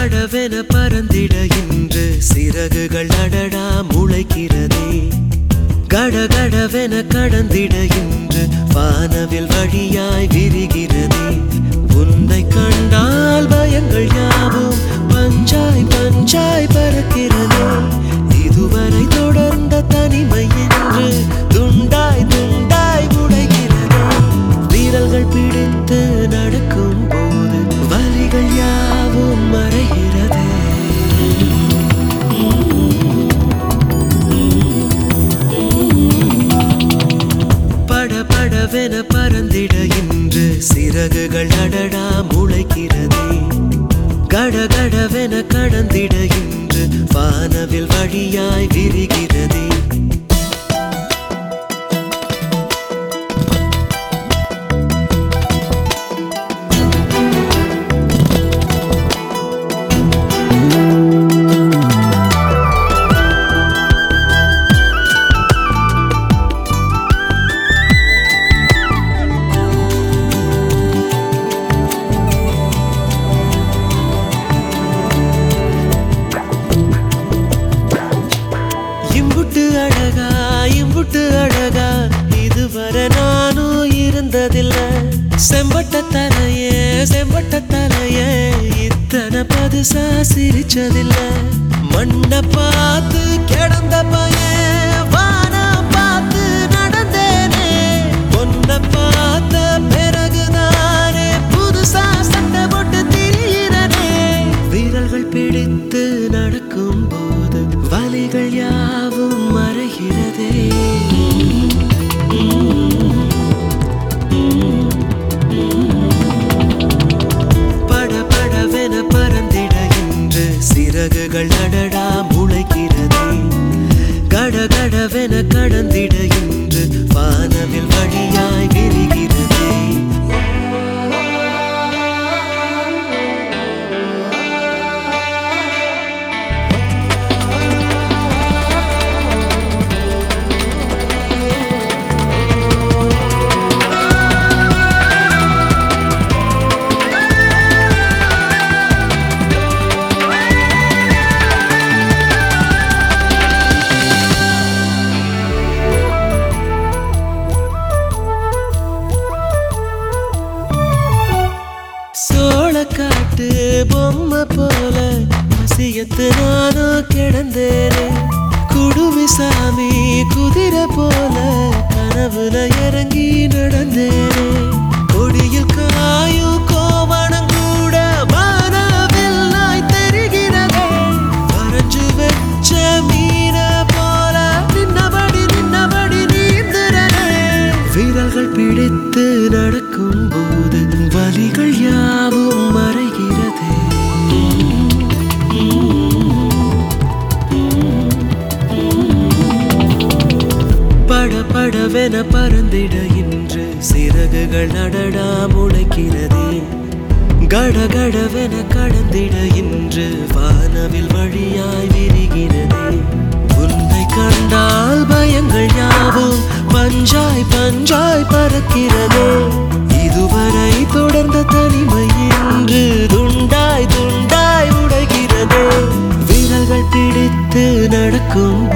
படவென பறந்திட இன்று சிறகுகள் அடடா முளைக்கிறதே கடகடவென கடந்திட இன்று வானவில் வழியாய் விரிகிறதே உன்னை கண்டால் பயங்கள் யாவும் பஞ்சாய் பஞ்சாய் பறக்கிறதே இதுவரை தொடர்ந்த தனிமை என்று துண்டாய் துண்டாய் உடைகிறதே வீரர்கள் பிடித்து நடக்கும் போது வலிகள் யாவும் மறைகிறதே பட படவென பறந்திட இன்று சிறகுகள் அடடா முளைக்கிறதே கடகடவென கடந்திட இன்று வானவில் வழியாய் விரிகிறதே இம்புட்டு அழகா இம்புட்டு அழகா இதுவரை நானும் இருந்ததில்ல செம்பட்ட தலையே செம்பட்ட தலையே இத்தனை பதுசா சிரிச்சதில்ல மண்ணை பார்த்து கிடந்த பையன் வானம் பார்த்து நடந்தேனே பொண்ணை பார்த்த பிறகுதானே புதுசா சட்டை போட்டு திரியிறனே வீரர்கள் பிடித்து நடக்கும் போது வலிகள் யாவும் மறைகிறதே பட படவென பறந்திட இன்று சிறகுகள் அடடா முளைக்கிறதே கடகடவென கடந்திட இன்று வானவில் வழியாய் விரிகிறதே சோளக்காட்டு பொம்மை போல வசியத்து நானும் கிடந்தேனே குடுமி சாமி குதிரை போல கனவுல இறங்கி நடந்தேனே கொடியில் காயும் கோவணம் கூட வானவில்லாய் தெரிகிறதே வரைஞ்சு வச்ச மீன போல நின்னபடி நின்னபடி நீந்துறனே வீரர்கள் பிடித்து நடக்கும் போது வலிகள் யாவும் மறைகிறதே பட படவென பறந்திட இன்று சிறகுகள் அடடா முளைக்கிறதே கடகடவென கடந்திட இன்று வானவில் வழியாய் விரிகிறதே உன்னை கண்டால் பயங்கள் யாவும் பஞ்சாய் பஞ்சாய் பறக்கிறதே இதுவரை தொடர்ந்த தனிமை என்று துண்டாய் துண்டாய் உடைகிறதே வீரர்கள் பிடித்து நடக்கும்